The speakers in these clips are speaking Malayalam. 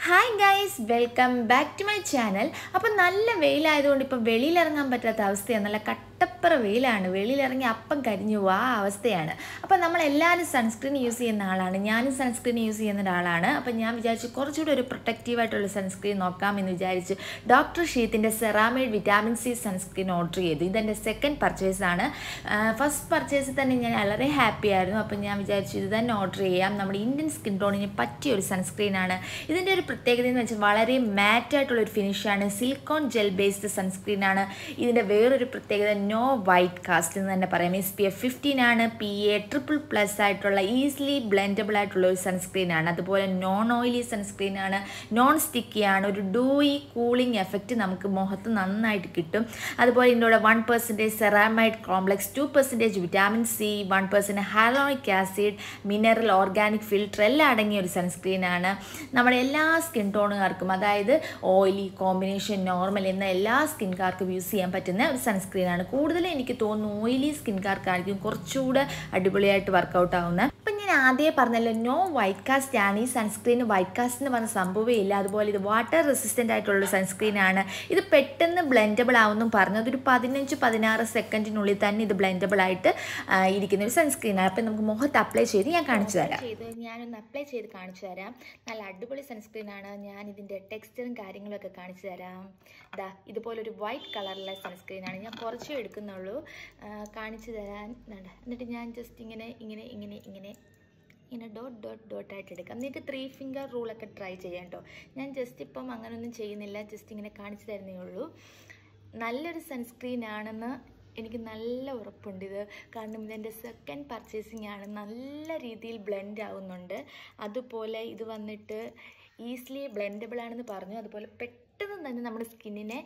Hi guys welcome back to my channel അപ്പം നല്ല വെയിലായതുകൊണ്ട് ഇപ്പം വെളിയിലിറങ്ങാൻ പറ്റാത്ത അവസ്ഥയാണ് നല്ല കട്ടപ്പുറ വെയിലാണ് വെളിയിലിറങ്ങി അപ്പം കരിഞ്ഞു പോവാ ആ അവസ്ഥയാണ് അപ്പം നമ്മളെല്ലാവരും സൺസ്ക്രീൻ യൂസ് ചെയ്യുന്ന ആളാണ് ഞാനും സൺസ്ക്രീൻ യൂസ് ചെയ്യുന്ന ഒരാളാണ് അപ്പം ഞാൻ വിചാരിച്ചു കുറച്ചുകൂടി ഒരു പ്രൊട്ടക്റ്റീവായിട്ടുള്ള സൺസ്ക്രീൻ നോക്കാമെന്ന് വിചാരിച്ച് ഡോക്ടർ ഷീത്തിൻ്റെ ceramide vitamin C sunscreen order ചെയ്തു ഇതെൻ്റെ സെക്കൻഡ് പർച്ചേസ് ആണ് ഫസ്റ്റ് പർച്ചേസിൽ തന്നെ ഞാൻ വളരെ ഹാപ്പി ആയിരുന്നു അപ്പം ഞാൻ വിചാരിച്ചു ഇത് തന്നെ ഓർഡർ ചെയ്യാം നമ്മുടെ ഇന്ത്യൻ സ്കിൻ ടോണിന് പറ്റിയ ഒരു സൺസ്ക്രീനാണ് ഇതിൻ്റെ ഒരു പ്രത്യേകത എന്ന് വെച്ചാൽ വളരെ മാറ്റ് ആയിട്ടുള്ള ഒരു ഫിനിഷാണ് സിലിക്കോൺ ജെൽ ബേസ്ഡ് സൺസ്ക്രീനാണ് ഇതിൻ്റെ വേറൊരു പ്രത്യേകത നോ വൈറ്റ് കാസ്റ്റ് എന്ന് തന്നെ പറയാം എസ് പി എഫ് ഫിഫ്റ്റീൻ ആണ് പി എ ട്രിപ്പിൾ പ്ലസ് ആയിട്ടുള്ള ഈസിലി ബ്ലെൻഡബിൾ ആയിട്ടുള്ള ഒരു സൺസ്ക്രീനാണ് അതുപോലെ നോൺ ഓയിലി സൺസ്ക്രീനാണ് നോൺ സ്റ്റിക്കിയാണ് ഒരു ഡൂയി കൂളിംഗ് എഫക്റ്റ് നമുക്ക് മുഖത്ത് നന്നായിട്ട് കിട്ടും അതുപോലെ ഇതിൻ്റെ കൂടെ one percentage ceramide complex two percentage vitamin C one percent hyaluronic acid mineral organic filter എല്ലാം അടങ്ങിയ ഒരു സൺസ്ക്രീനാണ് നമ്മുടെ എല്ലാ സ്കിൻ ടോണുകാർക്കും അതായത് ഓയിലി കോമ്പിനേഷൻ നോർമൽ എന്ന എല്ലാ സ്കിൻകാർക്കും യൂസ് ചെയ്യാൻ പറ്റുന്ന ഒരു സൺസ്ക്രീനാണ് കൂടുതലും എനിക്ക് തോന്നുന്നു ഓയിലി സ്കിൻകാർക്കായിരിക്കും കുറച്ചുകൂടെ അടിപൊളിയായിട്ട് വർക്കൗട്ട് ആവുന്നത് അപ്പം ഞാൻ ആദ്യമേ പറഞ്ഞല്ലോ നോ വൈറ്റ് കാസ്റ്റ് ആണ് ഈ സൺസ്ക്രീന് വൈറ്റ് കാസ്റ്റ് എന്ന് പറഞ്ഞ സംഭവമേ ഇല്ല അതുപോലെ ഇത് വാട്ടർ റെസിസ്റ്റൻ്റ് ആയിട്ടുള്ള സൺസ്ക്രീനാണ് ഇത് പെട്ടെന്ന് ബ്ലെൻഡബിൾ ആവുമെന്നും പറഞ്ഞു അതൊരു പതിനഞ്ച് പതിനാറ് സെക്കൻഡിനുള്ളിൽ തന്നെ ഇത് ബ്ലെൻഡബിൾ ആയിട്ട് ആ, ഇരിക്കുന്ന ഒരു സൺസ്ക്രീനാണ് അപ്പം നമുക്ക് മുഖത്ത് അപ്ലൈ ചെയ്ത് ഞാൻ കാണിച്ചു തരാം ചെയ്ത് ഞാനൊന്ന് അപ്ലൈ ചെയ്ത് കാണിച്ചു തരാം നല്ല അടിപൊളി സൺസ്ക്രീനാണ് ഞാൻ ഇതിൻ്റെ ടെക്സ്ചറും കാര്യങ്ങളൊക്കെ കാണിച്ചു തരാം ദാ ഇതുപോലൊരു വൈറ്റ് കളറിലെ സൺസ്ക്രീനാണ് ഞാൻ കുറച്ചേ എടുക്കുന്നുള്ളൂ ആ, കാണിച്ചു തരാൻ ദാണ്ട. എന്നിട്ട് ഞാൻ ജസ്റ്റ് ഇങ്ങനെ ഇങ്ങനെ ഇങ്ങനെ ഇങ്ങനെ ഇങ്ങനെ ഡോട്ട് ഡോട്ട് ഡോട്ട് ആയിട്ട് എടുക്കാം നിങ്ങൾക്ക് ത്രീ ഫിംഗർ റൂളൊക്കെ ട്രൈ ചെയ്യാം കേട്ടോ ഞാൻ ജസ്റ്റ് ഇപ്പം അങ്ങനെയൊന്നും ചെയ്യുന്നില്ല ജസ്റ്റ് ഇങ്ങനെ കാണിച്ചു തരുന്നേ ഉള്ളൂ നല്ലൊരു സൺസ്ക്രീൻ ആണെന്ന് എനിക്ക് നല്ല ഉറപ്പുണ്ട് ഇത് കാരണം ഇതെൻ്റെ സെക്കൻഡ് പർച്ചേസിങ് ആണ് നല്ല രീതിയിൽ ബ്ലെൻഡ് ആവുന്നുണ്ട് അതുപോലെ ഇത് വന്നിട്ട് ഈസിലി ബ്ലെൻഡബിൾ ആണെന്ന് പറഞ്ഞു അതുപോലെ പെട്ടെന്ന് തന്നെ നമ്മുടെ സ്കിന്നിനെ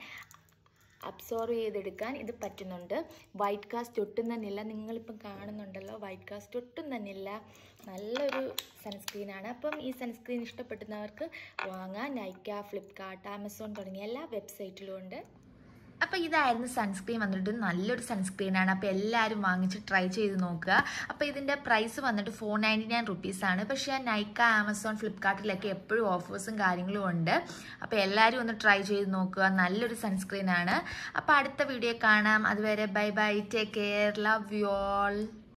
അബ്സോർവ് ചെയ്തെടുക്കാൻ ഇത് പറ്റുന്നുണ്ട് വൈറ്റ് കാസ്റ്റ് ഒട്ടും തന്നെ ഇല്ല നിങ്ങളിപ്പം കാണുന്നുണ്ടല്ലോ വൈറ്റ് കാസ്റ്റ് ഒട്ടും തന്നെ ഇല്ല നല്ലൊരു സൺസ്ക്രീനാണ് അപ്പം ഈ സൺസ്ക്രീൻ ഇഷ്ടപ്പെടുന്നവർക്ക് വാങ്ങാം നൈക്ക ഫ്ലിപ്കാർട്ട് ആമസോൺ തുടങ്ങിയ എല്ലാ വെബ്സൈറ്റിലും ഉണ്ട് അപ്പോൾ ഇതായിരുന്നു സൺസ്ക്രീൻ വന്നിട്ട് നല്ലൊരു സൺസ്ക്രീനാണ് അപ്പോൾ എല്ലാവരും വാങ്ങിച്ച് ട്രൈ ചെയ്ത് നോക്കുക അപ്പോൾ ഇതിൻ്റെ പ്രൈസ് വന്നിട്ട് ഫോർ നയൻറ്റി നയൻ റുപ്പീസാണ് പക്ഷേ നൈക്ക ആമസോൺ ഫ്ലിപ്കാർട്ടിലൊക്കെ എപ്പോഴും ഓഫേഴ്സും കാര്യങ്ങളും ഉണ്ട് അപ്പോൾ എല്ലാവരും ഒന്ന് ട്രൈ ചെയ്ത് നോക്കുക നല്ലൊരു സൺസ്ക്രീനാണ് അപ്പോൾ അടുത്ത വീഡിയോ കാണാം അതുവരെ bye bye take care love you all